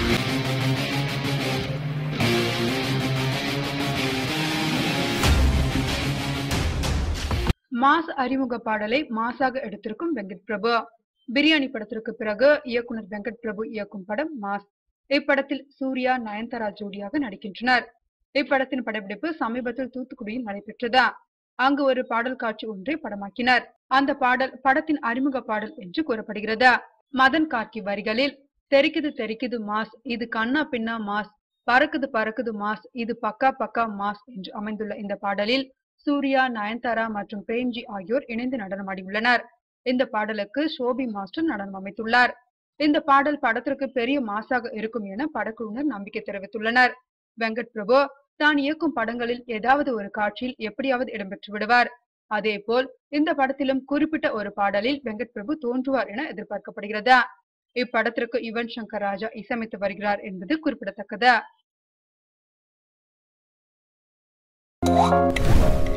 mass அறிமுக பாடலை மாசாக எடுத்திருக்கும் வெங்கட் பிரபு பிரியாணி படத்திற்கு பிறகு இயக்குனர் வெங்கட் பிரபு இயக்கும் படம் மாஸ் இப்படத்தில் சூர்யா நயன்தாரா ஜோடியாக நடிக்கின்றனர் இப்படத்தின் படப்பிடிப்பு சமீபத்தில் தூத்துக்குடியில் நடைபெற்றது அங்கு ஒரு பாடல் காட்சி ஒன்றை படமாக்கினர் அந்த பாடல் படத்தின் அறிமுக பாடல் என்று கூறப்படுகிறது மதன் கார்கி வரிகளில் தெரிக்குது தெரிக்குது மாஸ் இது கண்ணா பின்னா மாஸ் பறக்குது பறக்குது மாஸ் இது பக்கா பக்கா மாஸ் என்று அமைந்துள்ள இந்த பாடலில் சூர்யா நயன்தாரா மற்றும் பிரேம்ஜி ஆகியோர் இணைந்து நடனமாடியுள்ளனர் இந்த பாடலுக்கு ஷோபி மாஸ்டர் நடனம் அமைத்துள்ளார் இந்த பாடல் படத்திற்கு பெரிய மாசாக இருக்கும் என படக்குழுவினர் நம்பிக்கை தெரிவித்துள்ளனர் வெங்கட் பிரபு தான் இயக்கும் படங்களில் ஏதாவது ஒரு காட்சியில் எப்படியாவது இடம்பெற்று விடுவார் அதேபோல் இந்த படத்திலும் குறிப்பிட்ட ஒரு பாடலில் வெங்கட் பிரபு தோன்றுவார் என எதிர்பார்க்கப்படுகிறது இப்படத்திற்கு யுவன் சங்கர் ராஜா இசையமைத்து வருகிறார் என்பது குறிப்பிடத்தக்கது